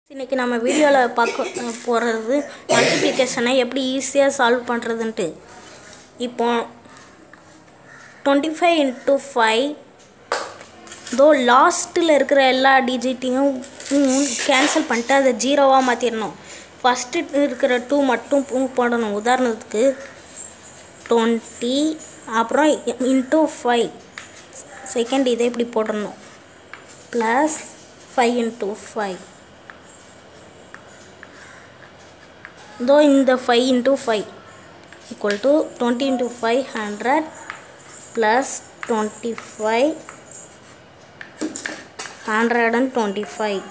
இன்றைக்கி நம்ம வீடியோவில் பார்க்க போகிறது மல்டிப்ளிகேஷனை எப்படி ஈஸியாக சால்வ் பண்ணுறதுன்ட்டு இப்போ டுவெண்ட்டி ஃபைவ் இன்ட்டு ஃபைவ் தோ லாஸ்ட்டில் இருக்கிற எல்லா டிஜிட்டையும் கேன்சல் பண்ணிட்டு அதை ஜீரோவாக மாற்றிடணும் ஃபஸ்ட்டு இருக்கிற டூ மட்டும் போ- போடணும் உதாரணத்துக்கு டுவெண்ட்டி அப்புறம் இன்ட்டு ஃபைவ் செகண்ட் இதை இப்படி போடணும் ப்ளஸ் ஃபைவ் இன்ட்டு ஃபைவ் தோ இந்த five into five equal to twenty into five hundred plus twenty five hundred and twenty five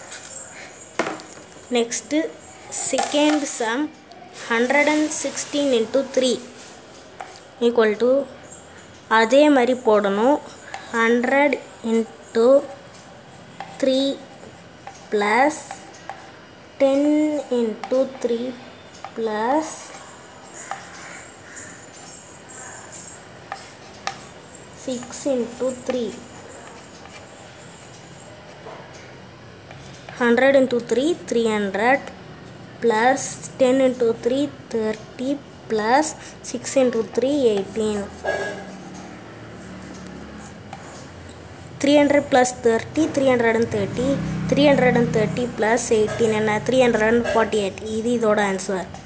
next second sum hundred and sixteen into three equal to அதே மாதிரி போடணும் hundred into three plus ten into three plus six into three hundred into three three hundred plus ten into three thirty plus six into three eighteen three hundred plus thirty three hundred and thirty three hundred and thirty plus eighteen என்ன three hundred and forty eight இது இதோட answer